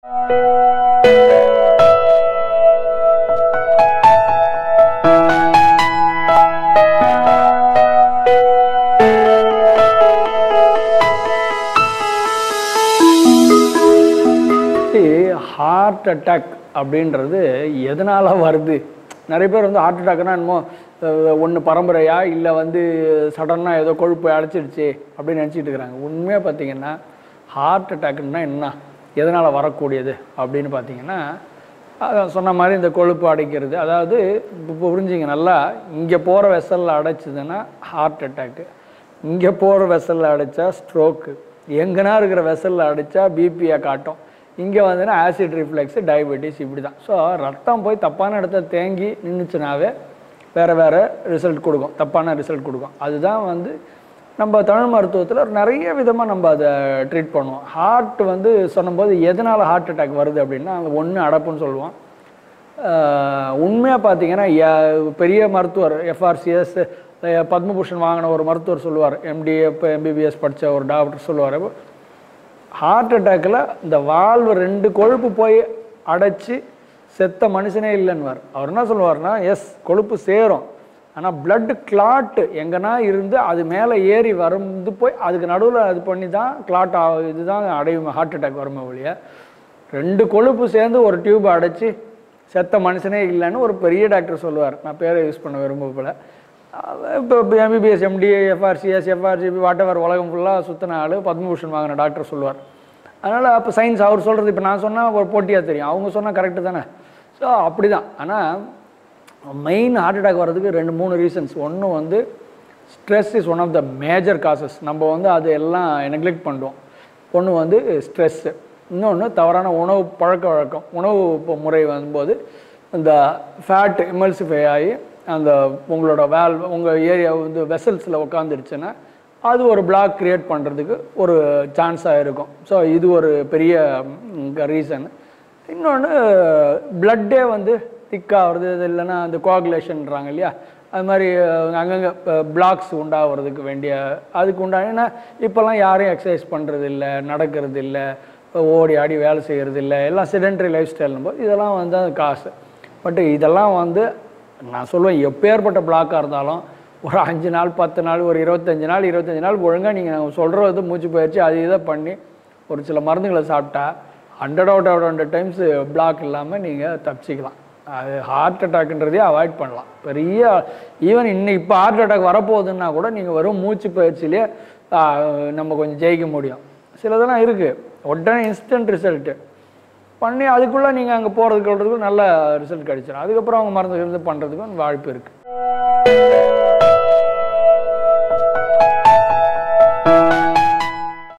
heart attack அப்படின்றது எதனால் வருது நிறைய பேர் வந்து ஹார்ட் அட்டாக்னா என்னமோ ஒன்று பரம்பரையா இல்லை வந்து சடனாக ஏதோ கொழுப்பு அடைச்சிடுச்சு அப்படின்னு நினச்சிட்டு இருக்கிறாங்க உண்மையாக பார்த்தீங்கன்னா ஹார்ட் அட்டாக்னா என்ன எதனால் வரக்கூடியது அப்படின்னு பார்த்தீங்கன்னா அதான் சொன்ன மாதிரி இந்த கொழுப்பு அடைக்கிறது அதாவது இப்போ புரிஞ்சுங்க நல்லா இங்கே போகிற வெசலில் அடைச்சதுன்னா ஹார்ட் அட்டாக்கு இங்கே போகிற வெசலில் அடைச்சா ஸ்ட்ரோக்கு எங்கன்னா இருக்கிற வெசலில் அடைச்சா பிபியை காட்டும் இங்கே வந்துன்னா ஆசிட் ரிஃப்ளெக்ஸ் டயபெட்டிஸ் இப்படி தான் ஸோ ரத்தம் போய் தப்பான இடத்துல தேங்கி நின்றுச்சுனாவே வேறு வேறு ரிசல்ட் கொடுக்கும் தப்பான ரிசல்ட் கொடுக்கும் அதுதான் வந்து நம்ம தமிழ் மருத்துவத்தில் நிறைய விதமாக நம்ம அதை ட்ரீட் பண்ணுவோம் ஹார்ட் வந்து சொன்னபோது எதனால் ஹார்ட் அட்டாக் வருது அப்படின்னா அந்த ஒன்று அடப்புன்னு சொல்லுவோம் உண்மையாக பார்த்தீங்கன்னா ய- பெரிய மருத்துவர் எஃப்ஆர்சிஎஸ் பத்மபூஷன் வாங்கின ஒரு மருத்துவர் சொல்லுவார் எம்டி இப்போ எம்பிபிஎஸ் படித்த ஒரு டாக்டர் சொல்லுவார் ஹார்ட் அட்டாக்கில் இந்த வால்வு ரெண்டு கொழுப்பு போய் அடைச்சி செத்த மனுஷனே இல்லைன்னுவார் அவர் என்ன சொல்லுவார்னா எஸ் கொழுப்பு சேரும் ஆனால் blood clot எங்கன்னா இருந்து அது மேலே ஏறி வந்து போய் அதுக்கு நடுவில் அது பண்ணி தான் கிளாட் ஆகும் இதுதான் அடையும் ஹார்ட் அட்டாக் வருமே ஒழிய ரெண்டு கொழுப்பு சேர்ந்து ஒரு டியூப் அடைச்சி செத்த மனுஷனே இல்லைன்னு ஒரு பெரிய டாக்டர் சொல்லுவார் நான் பேரை யூஸ் பண்ண விரும்பல இப்போ MBBS MD FRCS FRCP whatever உலகம் ஃபுல்லாக சுத்தின ஆள் பத்மபூஷன் வாங்கின டாக்டர் சொல்லுவார் அதனால் அப்போ சயின்ஸ் அவர் சொல்கிறது இப்போ நான் சொன்னால் ஒரு போட்டியாக தெரியும் அவங்க சொன்னால் கரெக்டு தானே ஸோ அப்படி தான் ஆனால் மெயின் ஹார்ட் அட்டாக் வர்றதுக்கு ரெண்டு மூணு ரீசன்ஸ் ஒன்று வந்து stress is one of the major causes நம்ம வந்து அது எல்லாம் நெக்லெக்ட் பண்ணுறோம் ஒன்று வந்து ஸ்ட்ரெஸ்ஸு இன்னொன்று தவறான உணவு பழக்க வழக்கம் உணவு ப- முறை வரும்போது இந்த ஃபேட் இமல்சிஃபை ஆகி அந்த உங்களோட வேல் உங்கள் ஏரியா வந்து வெசல்ஸில் உட்காந்துருச்சுன்னா அது ஒரு பிளாக் கிரியேட் பண்ணுறதுக்கு ஒரு சான்ஸாக இருக்கும் ஸோ இது ஒரு பெரிய ரீசன் இன்னொன்று பிளட்டே வந்து திக்காகிறது இது இல்லைன்னா அந்த கோகுலேஷன்றாங்க இல்லையா அது மாதிரி அங்கங்கே பிளாக்ஸ் உண்டாகிறதுக்கு வேண்டிய அதுக்கு உண்டான ஏன்னா இப்போல்லாம் யாரையும் எக்ஸசைஸ் பண்ணுறது இல்லை நடக்கிறது இல்லை ஓடி ஆடி வேலை செய்கிறது இல்லை எல்லாம் செடென்ட்ரி லைஃப் ஸ்டைல்னும் போது இதெல்லாம் வந்து அது காசு பட் இதெல்லாம் வந்து நான் சொல்லுவேன் எப்பேற்பட்ட பிளாக்காக இருந்தாலும் ஒரு அஞ்சு நாள் பத்து நாள் ஒரு இருபத்தஞ்சு நாள் இருபத்தஞ்சு நாள் ஒழுங்காக நீங்கள் சொல்கிறது மூச்சு பயிற்சி அது இதை பண்ணி ஒரு சில மருந்துகளை சாப்பிட்டா hundred out out hundred times block இல்லாமல் நீங்கள் தப்பிச்சிக்கலாம் அது ஹார்ட் அட்டாக்ன்றதே அவாய்ட் பண்ணலாம் பெரிய ஈவன் இன்னும் இப்போ ஹார்ட் அட்டாக் வரப்போகுதுன்னா கூட நீங்கள் வெறும் மூச்சு பயிற்சியிலே ஆ, நம்ம கொஞ்சம் ஜெயிக்க முடியும் சிலதெல்லாம் இருக்குது உடனே இன்ஸ்டன்ட் ரிசல்ட்டு பண்ணி அதுக்குள்ளே நீங்கள் அங்கே போகிறதுக்கு நல்ல ரிசல்ட் கிடைச்சிடும் அதுக்கப்புறம் அவங்க மருந்து இருந்து பண்ணுறதுக்கும் வாய்ப்பு இருக்குது